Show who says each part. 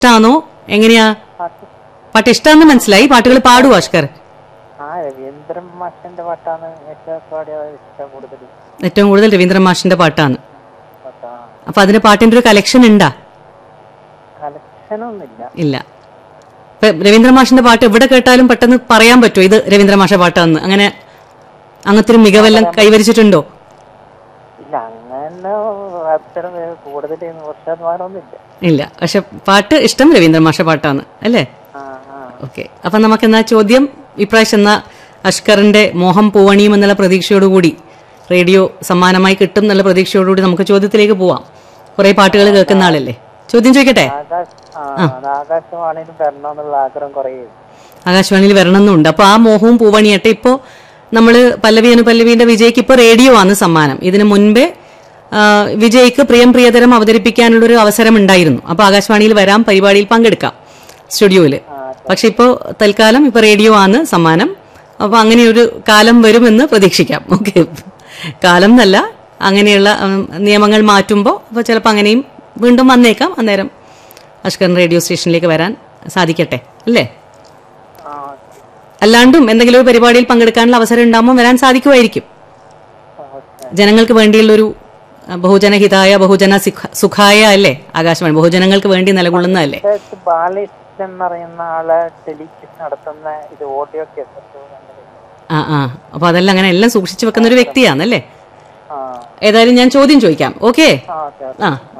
Speaker 1: ഇഷ്ടാണോ എങ്ങനെയാ
Speaker 2: പാട്ട്
Speaker 1: പാട്ട് ഇഷ്ടാന്ന് മനസ്സിലായി പാട്ടുകൾ പാടുവോ അഷ്കർ
Speaker 2: ആ രവീന്ദ്രൻ മാഷിന്റെ പാട്ടാണ് ഏറ്റവും പാടിയ ഇഷ്ടം കൂടുതൽ
Speaker 1: ഏറ്റവും കൂടുതൽ രവീന്ദ്രൻ മാഷിന്റെ പാട്ടാണ്
Speaker 2: പാട്ടാ
Speaker 1: അപ്പൊ അതിന് പാട്ടിന്റെ ഒരു കലക്ഷൻ ഉണ്ടാ
Speaker 2: കലക്ഷനൊന്നുമില്ല
Speaker 1: ഇല്ല ഇപ്പൊ രവീന്ദ്ര മാഷിന്റെ പാട്ട് എവിടെ കേട്ടാലും പെട്ടെന്ന് പറയാൻ പറ്റുമോ ഇത് രവീന്ദ്ര മാഷ പാട്ടാന്ന് അങ്ങനെ അങ്ങനത്തെ ഒരു മികവെല്ലാം കൈവരിച്ചിട്ടുണ്ടോ
Speaker 2: ഇല്ല അങ്ങനെ അത്ര കൂടുതൽ വർഷാത്മാനമൊന്നുമില്ല
Speaker 1: ഇല്ല പക്ഷെ പാട്ട് ഇഷ്ടം രവീന്ദ്ര മാഷ പാട്ടാണ് അല്ലേ
Speaker 2: ആ ആ
Speaker 1: ഓക്കെ അപ്പൊ നമുക്ക് എന്നാ ചോദ്യം ഇപ്രാവശ്യം എന്നാ അഷ്കറിന്റെ മോഹം പൂവണിയും എന്നുള്ള പ്രതീക്ഷയോടുകൂടി റേഡിയോ സമ്മാനമായി കിട്ടും എന്നുള്ള പ്രതീക്ഷയോടുകൂടി നമുക്ക് ചോദ്യത്തിലേക്ക് പോവാം കുറെ പാട്ടുകൾ കേൾക്കുന്ന ആളല്ലേ ചോദ്യം ചോദിക്കട്ടെ
Speaker 2: ആകാശ് ആ ആകാശവാണിയിൽ വരണമെന്നുള്ള ആഗ്രഹം കുറേ
Speaker 1: ആകാശവാണിയിൽ വരണമെന്നുണ്ട് അപ്പൊ ആ മോഹവും പൂവണിയട്ടെ ഇപ്പോ നമ്മള് പല്ലവി അനുപല്ലവിന്റെ വിജയ്ക്ക് ഇപ്പൊ റേഡിയോ ആണ് സമ്മാനം ഇതിനു മുൻപേ ആ, വിജയ്ക്ക് പ്രിയം പ്രിയതരം അവതരിപ്പിക്കാനുള്ള ഒരു അവസരം ഉണ്ടായിരുന്നു അപ്പൊ ആകാശവാണിയിൽ വരാം പരിപാടിയിൽ പങ്കെടുക്കാം സ്റ്റുഡിയോയില് പക്ഷെ ഇപ്പോ തൽക്കാലം ഇപ്പൊ റേഡിയോ ആണ് സമ്മാനം അപ്പൊ അങ്ങനെ ഒരു കാലം വരുമെന്ന് പ്രതീക്ഷിക്കാം ഓക്കെ കാലം എന്നല്ല അങ്ങനെയുള്ള ഉം, നിയമങ്ങൾ മാറ്റുമ്പോൾ അപ്പോൾ ചിലപ്പോൾ അങ്ങനെയും വീണ്ടും വന്നേക്കാം അന്നേരം അഷ്കർ റേഡിയോ സ്റ്റേഷനിലേക്ക് വരാൻ സാധിക്കട്ടെ അല്ലേ
Speaker 2: ആ
Speaker 1: അല്ലാണ്ടും എന്തെങ്കിലും ഒരു പരിപാടിയിൽ പങ്കെടുക്കാനുള്ള അവസരം ഉണ്ടാകുമ്പോൾ വരാൻ സാധിക്കുമായിരിക്കും
Speaker 2: ഓക്കെ
Speaker 1: ജനങ്ങൾക്ക് വേണ്ടിയുള്ളൊരു അഹ്, ബഹുജനഹിതായ ബഹുജന സുഖ- സുഖായ അല്ലേ ആകാശവാണി ബഹുജനങ്ങൾക്ക് വേണ്ടി നിലകൊള്ളുന്നതല്ലേ
Speaker 2: ഇദ്ദേഹത്ത് ബാലകൃഷ്ണൻ എന്ന് പറയുന്ന ആളെ ടെലിവിഷൻ നടത്തുന്ന ഇത് ഓഡിയോ കേസറ്റ്
Speaker 1: ആ ആ അപ്പൊ അതെല്ലാം അങ്ങനെ എല്ലാം സൂക്ഷിച്ചു വെക്കുന്ന ഒരു വ്യക്തിയാണല്ലേ
Speaker 2: ആ
Speaker 1: ഏതായാലും ഞാൻ ചോദ്യം ചോദിക്കാം ഓക്കെ
Speaker 2: ആ ഓക്കെ
Speaker 1: ആ